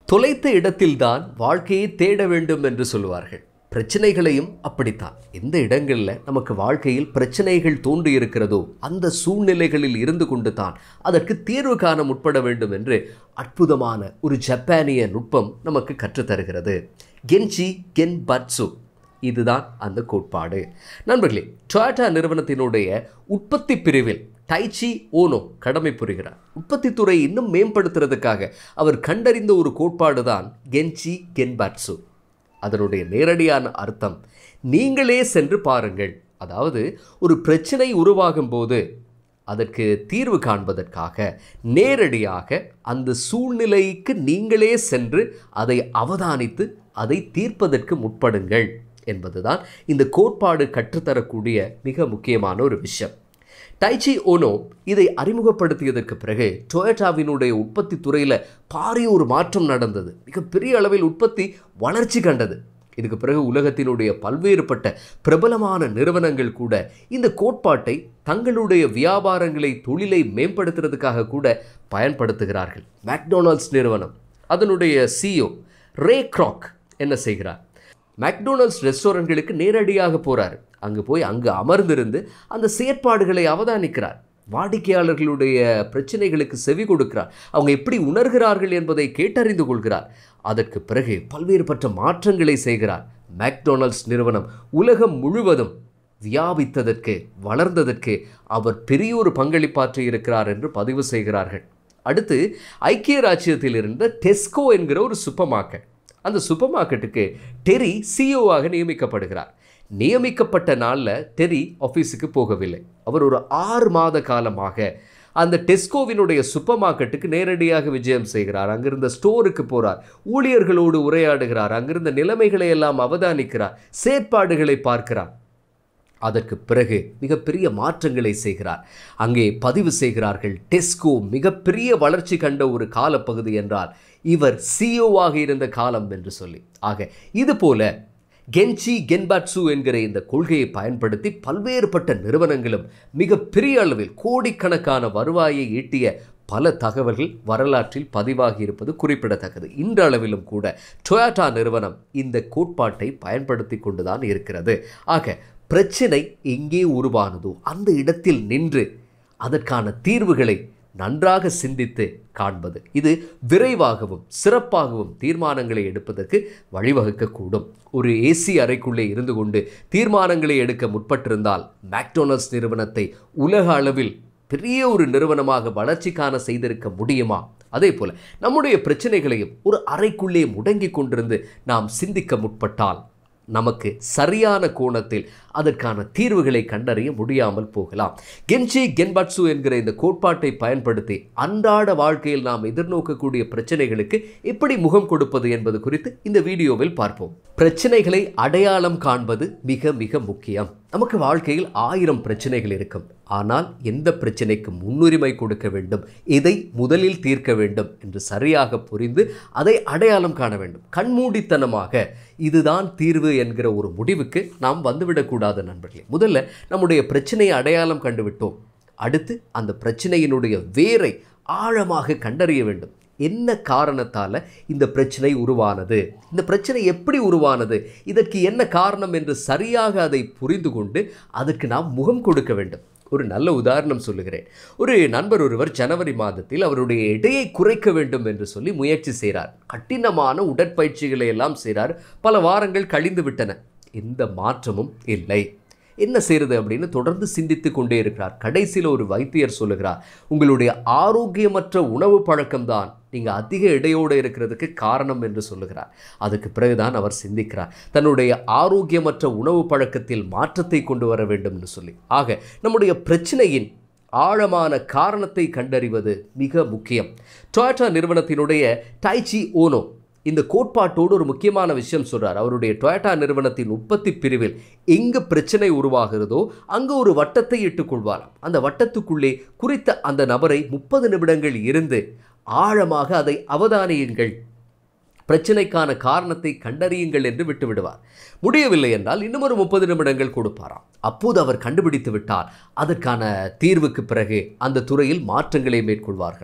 தொலைத்த இடத்தில்தான் வாழ்க்கையை தேட வேண்டும் என்று சொல்லுவார்கள் பிரச்சனைகளையும் அப்படித்தான் எந்த இடங்களில் நமக்கு வாழ்க்கையில் பிரச்சனைகள் தோன்றி இருக்கிறதோ அந்த சூழ்நிலைகளில் இருந்து கொண்டு தான் அதற்கு தீர்வு காண முற்பட வேண்டும் என்று அற்புதமான ஒரு ஜப்பானிய நுட்பம் நமக்கு கற்றுத்தருகிறது கென்ஜி கென் பட்சு இதுதான் அந்த கோட்பாடு நண்பர்களே டொயாட்டா நிறுவனத்தினுடைய உற்பத்தி பிரிவில் டைச்சி ஓனோ கடமை புரிகிறார் உற்பத்தி துறை இன்னும் மேம்படுத்துறதுக்காக அவர் கண்டறிந்த ஒரு கோட்பாடு தான் கென்சி கென்பாட்சு அதனுடைய நேரடியான அர்த்தம் நீங்களே சென்று பாருங்கள் அதாவது ஒரு பிரச்சனை உருவாகும் போது அதற்கு தீர்வு காண்பதற்காக நேரடியாக அந்த சூழ்நிலைக்கு நீங்களே சென்று அதை அவதானித்து அதை தீர்ப்பதற்கு முற்படுங்கள் என்பதுதான் இந்த கோட்பாடு கற்றுத்தரக்கூடிய மிக முக்கியமான ஒரு விஷயம் டைச்சி ஓனோ இதை அறிமுகப்படுத்தியதற்கு பிறகு டொயோட்டாவினுடைய உற்பத்தி துறையில் பாரிய ஒரு மாற்றம் நடந்தது மிகப்பெரிய அளவில் உற்பத்தி வளர்ச்சி கண்டது இதுக்கு பிறகு உலகத்தினுடைய பல்வேறுபட்ட பிரபலமான நிறுவனங்கள் கூட இந்த கோட்பாட்டை தங்களுடைய வியாபாரங்களை தொழிலை மேம்படுத்துறதுக்காக கூட பயன்படுத்துகிறார்கள் மேக்டொனால்ட்ஸ் நிறுவனம் அதனுடைய சிஓ ரே கிராக் என்ன செய்கிறார் மேக்டொனால்ட்ஸ் ரெஸ்டாரண்ட்களுக்கு நேரடியாக போகிறார் அங்கு போய் அங்கு அமர்ந்திருந்து அந்த செயற்பாடுகளை அவதானிக்கிறார் வாடிக்கையாளர்களுடைய பிரச்சனைகளுக்கு செவி கொடுக்கிறார் அவங்க எப்படி உணர்கிறார்கள் என்பதை கேட்டறிந்து கொள்கிறார் அதற்கு பிறகு பல்வேறுபட்ட மாற்றங்களை செய்கிறார் மேக்டொனால்ட்ஸ் நிறுவனம் உலகம் முழுவதும் வியாபித்ததற்கு வளர்ந்ததற்கு அவர் பெரிய ஒரு பங்களிப்பாற்றி இருக்கிறார் என்று பதிவு செய்கிறார்கள் அடுத்து ஐக்கிய ராச்சியத்தில் இருந்த டெஸ்கோ என்கிற ஒரு சூப்பர் மார்க்கெட் அந்த சூப்பர் மார்க்கெட்டுக்கு டெரி சிஓவாக நியமிக்கப்படுகிறார் நியமிக்கப்பட்ட நாளில் டெரி ஆஃபீஸுக்கு போகவில்லை அவர் ஒரு ஆறு மாத காலமாக அந்த டெஸ்கோவினுடைய சூப்பர் மார்க்கெட்டுக்கு நேரடியாக விஜயம் செய்கிறார் அங்கிருந்த ஸ்டோருக்கு போகிறார் ஊழியர்களோடு உரையாடுகிறார் அங்கிருந்த நிலைமைகளை எல்லாம் அவதானிக்கிறார் செயற்பாடுகளை பார்க்கிறார் அதற்கு பிறகு மிகப்பெரிய மாற்றங்களை செய்கிறார் அங்கே பதிவு செய்கிறார்கள் டெஸ்கோ மிகப்பெரிய வளர்ச்சி கண்ட ஒரு காலப்பகுதி என்றால் இவர் சிஓவாக இருந்த காலம் என்று சொல்லி ஆக இது போல கென்சி கென்பாட்சு என்கிற இந்த கொள்கையை பயன்படுத்தி பல்வேறுபட்ட நிறுவனங்களும் மிக பெரிய அளவில் கோடிக்கணக்கான வருவாயை ஈட்டிய பல தகவல்கள் வரலாற்றில் பதிவாகி இருப்பது குறிப்பிடத்தக்கது இன்றளவிலும் கூட டொயாட்டா நிறுவனம் இந்த கோட்பாட்டை பயன்படுத்தி கொண்டுதான் இருக்கிறது ஆக பிரச்சனை எங்கே உருவானதோ அந்த இடத்தில் நின்று அதற்கான தீர்வுகளை நன்றாக சிந்தித்து காண்பது இது விரைவாகவும் சிறப்பாகவும் தீர்மானங்களை எடுப்பதற்கு வழிவகுக்கக்கூடும் ஒரு ஏசி அறைக்குள்ளே இருந்து கொண்டு தீர்மானங்களை எடுக்க முற்பட்டிருந்தால் மேக்டொனால்ட்ஸ் நிறுவனத்தை உலக அளவில் பெரிய ஒரு நிறுவனமாக வளர்ச்சிக்கான செய்திருக்க முடியுமா அதே போல நம்முடைய பிரச்சனைகளையும் ஒரு அறைக்குள்ளே முடங்கி கொண்டிருந்து நாம் சிந்திக்க முற்பட்டால் நமக்கு சரியான கோணத்தில் அதற்கான தீர்வுகளை கண்டறிய முடியாமல் போகலாம் கென்சி கென்பாட்சு என்கிற இந்த கோட்பாட்டை பயன்படுத்தி அன்றாட வாழ்க்கையில் நாம் எதிர்நோக்கக்கூடிய பிரச்சனைகளுக்கு எப்படி முகம் கொடுப்பது என்பது குறித்து இந்த வீடியோவில் பார்ப்போம் பிரச்சனைகளை அடையாளம் காண்பது மிக மிக முக்கியம் நமக்கு வாழ்க்கையில் ஆயிரம் பிரச்சனைகள் இருக்கும் ஆனால் எந்த பிரச்சனைக்கு முன்னுரிமை கொடுக்க வேண்டும் எதை முதலில் தீர்க்க வேண்டும் என்று சரியாக புரிந்து அதை அடையாளம் காண வேண்டும் கண்மூடித்தனமாக இதுதான் தீர்வு என்கிற ஒரு முடிவுக்கு நாம் வந்துவிடக்கூடாது நண்பர்களே முதல்ல நம்முடைய பிரச்சனையை அடையாளம் கண்டுவிட்டோம் அடுத்து அந்த பிரச்சனையினுடைய வேரை ஆழமாக கண்டறிய வேண்டும் என்ன காரணத்தால் இந்த பிரச்சனை உருவானது இந்த பிரச்சனை எப்படி உருவானது இதற்கு என்ன காரணம் என்று சரியாக அதை புரிந்து கொண்டு அதற்கு நாம் முகம் கொடுக்க வேண்டும் ஒரு நல்ல உதாரணம் சொல்லுகிறேன் ஒரு நண்பர் ஒருவர் ஜனவரி மாதத்தில் அவருடைய எடையை குறைக்க வேண்டும் என்று சொல்லி முயற்சி செய்கிறார் கடினமான உடற்பயிற்சிகளை எல்லாம் செய்கிறார் பல வாரங்கள் கழிந்து விட்டன எந்த மாற்றமும் இல்லை என்ன செய்கிறது அப்படின்னு தொடர்ந்து சிந்தித்து கொண்டே இருக்கிறார் கடைசியில் ஒரு வைத்தியர் சொல்லுகிறார் உங்களுடைய ஆரோக்கியமற்ற உணவு பழக்கம்தான் நீங்கள் அதிக எடையோடு இருக்கிறதுக்கு காரணம் என்று சொல்லுகிறார் அதுக்கு பிறகுதான் அவர் சிந்திக்கிறார் தன்னுடைய ஆரோக்கியமற்ற உணவு பழக்கத்தில் மாற்றத்தை கொண்டு வர வேண்டும் என்று சொல்லி ஆக நம்முடைய பிரச்சனையின் ஆழமான காரணத்தை கண்டறிவது மிக முக்கியம் டொயாட்டா நிறுவனத்தினுடைய டைச்சி ஓனோ இந்த கோட்பாட்டோடு ஒரு முக்கியமான விஷயம் சொல்றார் அவருடைய டொயாட்டா நிறுவனத்தின் உற்பத்தி பிரிவில் எங்கு பிரச்சனை உருவாகிறதோ அங்கு ஒரு வட்டத்தை இட்டுக்கொள்வாராம் அந்த வட்டத்துக்குள்ளே குறித்த அந்த நபரை முப்பது நிமிடங்கள் இருந்து ஆழமாக அதை அவதானியுங்கள் பிரச்சனைக்கான காரணத்தை கண்டறியுங்கள் என்று விட்டு விடுவார் முடியவில்லை என்றால் இன்னும் ஒரு முப்பது நிமிடங்கள் கொடுப்பாராம் அப்போது அவர் கண்டுபிடித்து விட்டால் அதற்கான தீர்வுக்கு பிறகு அந்த துறையில் மாற்றங்களை மேற்கொள்வார்களாம்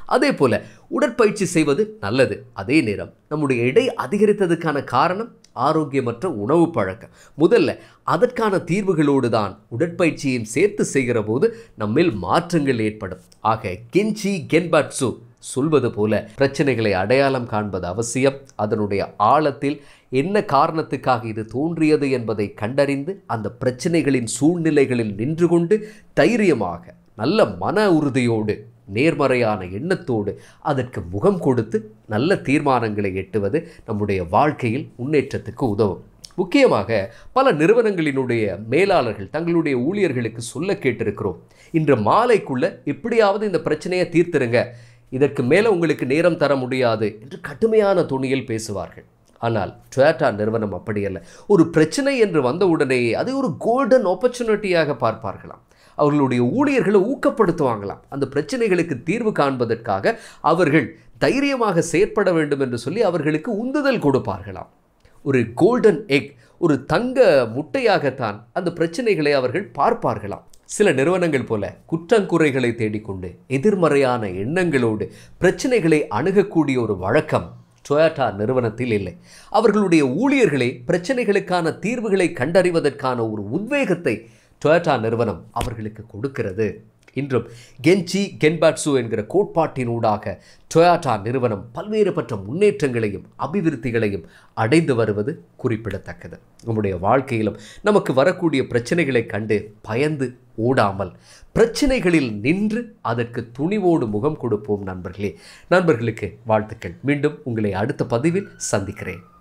அதே போல உடற்பயிற்சி செய்வது நல்லது அதே நேரம் நம்முடைய எடை அதிகரித்ததுக்கான காரணம் ஆரோக்கியமற்ற உணவு பழக்கம் முதல்ல அதற்கான தீர்வுகளோடு தான் உடற்பயிற்சியையும் சேர்த்து செய்கிற போது நம்மில் மாற்றங்கள் ஏற்படும் ஆக கெஞ்சி கென்பாட்சு சொல்வது போல பிரச்சனைகளை அடையாளம் காண்பது அவசியம் அதனுடைய ஆழத்தில் என்ன காரணத்துக்காக இது தோன்றியது என்பதை கண்டறிந்து அந்த பிரச்சனைகளின் சூழ்நிலைகளில் நின்று கொண்டு தைரியமாக நல்ல மன உறுதியோடு நேர்மறையான எண்ணத்தோடு அதற்கு முகம் கொடுத்து நல்ல தீர்மானங்களை எட்டுவது நம்முடைய வாழ்க்கையில் முன்னேற்றத்துக்கு உதவும் முக்கியமாக பல நிறுவனங்களினுடைய மேலாளர்கள் தங்களுடைய ஊழியர்களுக்கு சொல்ல கேட்டிருக்கிறோம் இன்று மாலைக்குள்ள எப்படியாவது இந்த பிரச்சனையை தீர்த்துருங்க இதற்கு மேலே உங்களுக்கு நேரம் தர முடியாது என்று கடுமையான துணியில் பேசுவார்கள் ஆனால் டொயாட்டா நிறுவனம் அப்படியல்ல ஒரு பிரச்சனை என்று வந்தவுடனேயே அதை ஒரு கோல்டன் ஆப்பர்ச்சுனிட்டியாக பார்ப்பார்களாம் அவர்களுடைய ஊழியர்களை ஊக்கப்படுத்துவாங்களாம் அந்த பிரச்சனைகளுக்கு தீர்வு காண்பதற்காக அவர்கள் தைரியமாக செயற்பட வேண்டும் என்று சொல்லி அவர்களுக்கு உந்துதல் கொடுப்பார்களாம் ஒரு கோல்டன் எக் ஒரு தங்க முட்டையாகத்தான் அந்த பிரச்சனைகளை அவர்கள் பார்ப்பார்களாம் சில நிறுவனங்கள் போல குற்றங்குறைகளை தேடிக்கொண்டு எதிர்மறையான எண்ணங்களோடு பிரச்சனைகளை அணுகக்கூடிய ஒரு வழக்கம் டொயாட்டா நிறுவனத்தில் இல்லை அவர்களுடைய ஊழியர்களே பிரச்சனைகளுக்கான தீர்வுகளை கண்டறிவதற்கான ஒரு உத்வேகத்தை டொயாட்டா நிறுவனம் அவர்களுக்கு கொடுக்கிறது இன்றும் கென்சி கென்பாட்சு என்கிற கோட்பாட்டினூடாக டொயாட்டா நிறுவனம் பல்வேறுபட்ட முன்னேற்றங்களையும் அபிவிருத்திகளையும் அடைந்து வருவது குறிப்பிடத்தக்கது நம்முடைய வாழ்க்கையிலும் நமக்கு வரக்கூடிய பிரச்சனைகளை கண்டு பயந்து ஓடாமல் பிரச்சனைகளில் நின்று அதற்கு துணிவோடு முகம் கொடுப்போம் நண்பர்களே நண்பர்களுக்கு வாழ்த்துக்கள் மீண்டும் உங்களை அடுத்த பதிவில் சந்திக்கிறேன்